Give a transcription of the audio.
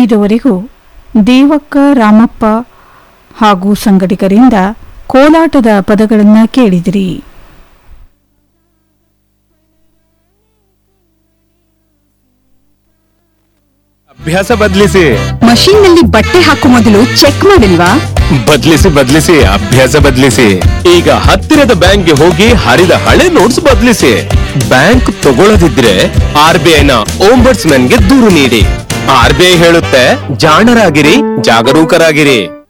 ಇದುವರೆಗೂ ದೇವಕ್ಕ ರಾಮಪ್ಪ ಹಾಗೂ ಸಂಗಡಿಗರಿಂದ ಕೋಲಾಟದ ಪದಗಳನ್ನು ಕೇಳಿದಿರಿ ಅಭ್ಯಾಸ ಬದಲಿಸಿ ಮಷೀನ್ ನಲ್ಲಿ ಬಟ್ಟೆ ಹಾಕೋ ಮೊದಲು ಚೆಕ್ ಮಾಡಿಲ್ವಾ ಬದಲಿಸಿ ಬದಲಿಸಿ ಅಭ್ಯಾಸ ಬದಲಿಸಿ ಈಗ ಹತ್ತಿರದ ಬ್ಯಾಂಕ್ಗೆ ಹೋಗಿ ಹರಿದ ಹಳೆ ನೋಟ್ಸ್ ಬದಲಿಸಿ ಬ್ಯಾಂಕ್ ತಗೊಳ್ಳದಿದ್ರೆ ಆರ್ ಬಿ ಐನ ಗೆ ದೂರು ನೀಡಿ ಆರ್ ಬಿ ಐ ಹೇಳುತ್ತೆ ಜಾಣರಾಗಿರಿ ಜಾಗರೂಕರಾಗಿರಿ